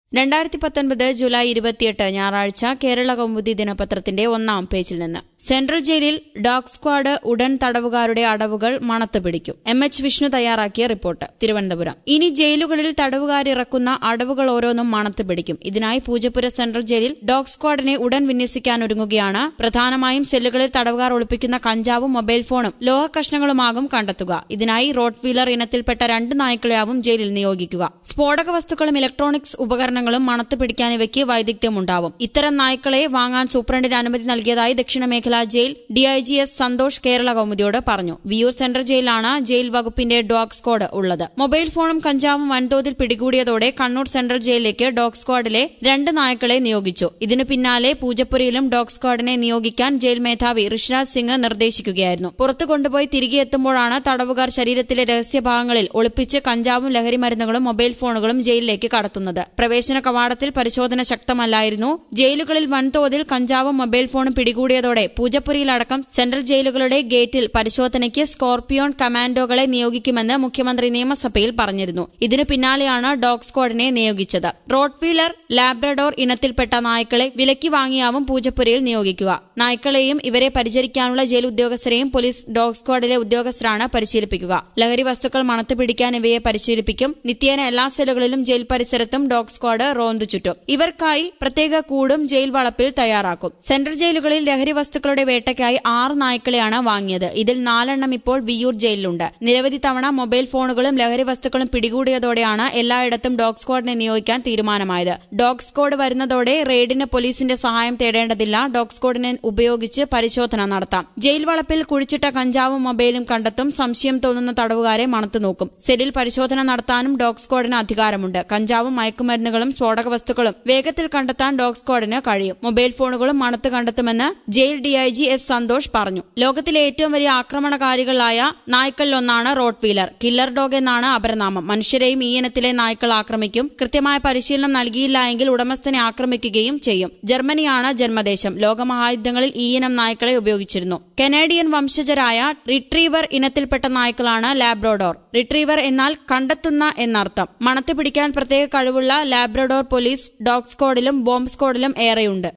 രണ്ടായിരത്തി പത്തൊൻപത് ജൂലൈ ഇരുപത്തിയെട്ട് ഞായറാഴ്ച കേരള കൗമുദി ദിനപത്രത്തിന്റെ ഒന്നാം പേജിൽ നിന്ന് സെൻട്രൽ ജയിലിൽ ഡോഗ് സ്ക്വാഡ് ഉടൻ തടവുകാരുടെ അടവുകൾ മണത്ത് പിടിക്കും എം എച്ച് വിഷ്ണു തയ്യാറാക്കിയ റിപ്പോർട്ട് തിരുവനന്തപുരം ഇനി ജയിലുകളിൽ തടവുകാരിറക്കുന്ന അടവുകൾ ഓരോന്നും മണത്ത് പിടിക്കും ഇതിനായി പൂജപ്പുര സെൻട്രൽ ജയിലിൽ ഡോഗ് സ്ക്വാഡിനെ ഉടൻ വിന്യസിക്കാനൊരുങ്ങുകയാണ് പ്രധാനമായും സെല്ലുകളിൽ തടവുകാർ ഒളിപ്പിക്കുന്ന കഞ്ചാവും മൊബൈൽ ഫോണും ലോഹ കഷ്ണങ്ങളുമാകും കണ്ടെത്തുക ഇതിനായി റോഡ് വീലർ ഇനത്തിൽപ്പെട്ട രണ്ട് നായ്ക്കളെയാവും ജയിലിൽ നിയോഗിക്കുക സ്ഫോടക വസ്തുക്കളും ഇലക്ട്രോണിക്സ് ഉപകരണങ്ങളും മണത്ത് പിടിക്കാൻ ഇവയ്ക്ക് വൈദഗ്ധ്യമുണ്ടാവും ഇത്തരം നായ്ക്കളെ വാങ്ങാൻ സൂപ്രണ്ടിന് അനുമതി നൽകിയതായി ദക്ഷിണ മേഖലാ ജയിൽ ഡിഐജി എസ് സന്തോഷ് കേരള കൗമുദിയോട് പറഞ്ഞു വിയൂർ സെൻട്രൽ ജയിലാണ് ജയിൽ വകുപ്പിന്റെ ഡോഗ് സ്ക്വാഡ് ഉള്ളത് മൊബൈൽ ഫോണും കഞ്ചാവും വൻതോതിൽ പിടികൂടിയതോടെ കണ്ണൂർ സെൻട്രൽ ജയിലിലേക്ക് ഡോഗ് സ്ക്വാഡിലെ രണ്ട് നായ്ക്കളെ നിയോഗിച്ചു ഇതിനു പിന്നാലെ പൂജപ്പുരയിലും ഡോഗ് സ്ക്വാഡിനെ നിയോഗിക്കാൻ ജയിൽ മേധാവി ഋഷിരാജ് സിംഗ് നിർദ്ദേശിക്കുകയായിരുന്നു പുറത്തു കൊണ്ടുപോയി തിരികെ എത്തുമ്പോഴാണ് തടവുകാർ ശരീരത്തിലെ രഹസ്യഭാഗങ്ങളിൽ ഒളിപ്പിച്ച് കഞ്ചാവും ലഹരി മരുന്നുകളും മൊബൈൽ ഫോണുകളും ജയിലിലേക്ക് കടത്തുന്നത് പ്രവേശന കവാടത്തിൽ പരിശോധന ശക്തമല്ലായിരുന്നു ജയിലുകളിൽ വൻതോതിൽ കഞ്ചാവും മൊബൈൽ ഫോണും പിടികൂടിയതോടെ പൂജപ്പുരയിലടക്കം സെൻട്രൽ ജയിലുകളുടെ ഗേറ്റിൽ പരിശോധനയ്ക്ക് സ്കോർപിയോൺ കമാൻഡോകളെ നിയോഗിക്കുമെന്ന് മുഖ്യമന്ത്രി നിയമസഭയിൽ പറഞ്ഞിരുന്നു ഇതിനു പിന്നാലെയാണ് ഡോഗ് സ്ക്വാഡിനെ നിയോഗിച്ചത് റോഡ് വീലർ ലാബ്രഡോർ ഇനത്തിൽപ്പെട്ട നായ്ക്കളെ വിലയ്ക്ക് വാങ്ങിയാവും പൂജപ്പുരയിൽ നിയോഗിക്കുക നായ്ക്കളെയും ഇവരെ പരിചരിക്കാനുള്ള ജയിൽ ഉദ്യോഗസ്ഥരെയും പോലീസ് ഡോഗ് സ്ക്വാഡിലെ ഉദ്യോഗസ്ഥരാണ് പരിശീലിപ്പിക്കുക ലഹരി വസ്തുക്കൾ മണത്ത് പിടിക്കാൻ ഇവയെ പരിശീലിപ്പിക്കും നിത്യേന എല്ലാ സെല്ലുകളിലും ജയിൽ പരിസരത്തും ഡോഗ് സ്ക്വാഡ് റോന്തു ചുറ്റും ഇവർക്കായി പ്രത്യേക കൂടും ജയിൽ വളപ്പിൽ തയ്യാറാക്കും സെൻട്രൽ ജയിലുകളിൽ ലഹരി വസ്തുക്കളുടെ വേട്ടയ്ക്കായി ആറ് നായ്ക്കളെയാണ് വാങ്ങിയത് ഇതിൽ നാലെണ്ണം ഇപ്പോൾ വിയൂർ ജയിലിലുണ്ട് നിരവധി തവണ മൊബൈൽ ഫോണുകളും ലഹരി വസ്തുക്കളും പിടികൂടിയതോടെയാണ് എല്ലായിടത്തും ഡോഗ് സ്ക്വാഡിനെ നിയോഗിക്കാൻ തീരുമാനമായത് ഡോഗ് സ്ക്വാഡ് വരുന്നതോടെ റെയ്ഡിന് പോലീസിന്റെ സഹായം തേടേണ്ടതില്ല ഡോഗ് സ്ക്വാഡിനെ ഉപയോഗിച്ച് പരിശോധന നടത്താം ജയിൽ വളപ്പിൽ കുഴിച്ചിട്ട കഞ്ചാവും മൊബൈലും കണ്ടെത്തും സംശയം തോന്നുന്ന തടവുകാരെ മണത്തു നോക്കും സെല്ലിൽ പരിശോധന നടത്താനും ഡോഗ് സ്ക്വാഡിന് അധികാരമുണ്ട് കഞ്ചാവും മയക്കുമരുന്നുകളും സ്ഫോടക വസ്തുക്കളും വേഗത്തിൽ കണ്ടെത്താൻ ഡോഗ് സ്ക്വാഡിന് കഴിയും മൊബൈൽ ഫോണുകളും മണത്ത് കണ്ടെത്തുമെന്ന് ജയിൽ ഡിഐജി എസ് സന്തോഷ് പറഞ്ഞു ലോകത്തിലെ ഏറ്റവും വലിയ ആക്രമണകാരികളായ നായ്ക്കളിലൊന്നാണ് റോഡ് വീലർ കില്ലർ ഡോഗ് എന്നാണ് അപരനാമം മനുഷ്യരെയും ഈ ഇനത്തിലെ നായ്ക്കൾ ആക്രമിക്കും കൃത്യമായ പരിശീലനം നൽകിയില്ല എങ്കിൽ ഉടമസ്ഥനെ ആക്രമിക്കുകയും ചെയ്യും ജർമ്മനിയാണ് ജന്മദേശം ലോകമഹായുദ്ധങ്ങളിൽ ഈ ഇനം നായ്ക്കളെ ഉപയോഗിച്ചിരുന്നു കനേഡിയൻ വംശജരായ റിട്രീവർ ഇനത്തിൽപ്പെട്ട നായ്ക്കളാണ് ലാബ്രോഡോർ റിട്രീവർ എന്നാൽ കണ്ടെത്തുന്ന എന്നർത്ഥം മണത്ത് പിടിക്കാൻ പ്രത്യേക കഴിവുള്ള ലാബ്രഡോർ പോലീസ് ഡോഗ് സ്ക്വാഡിലും ബോംബ് സ്ക്വാഡിലും ഏറെയുണ്ട്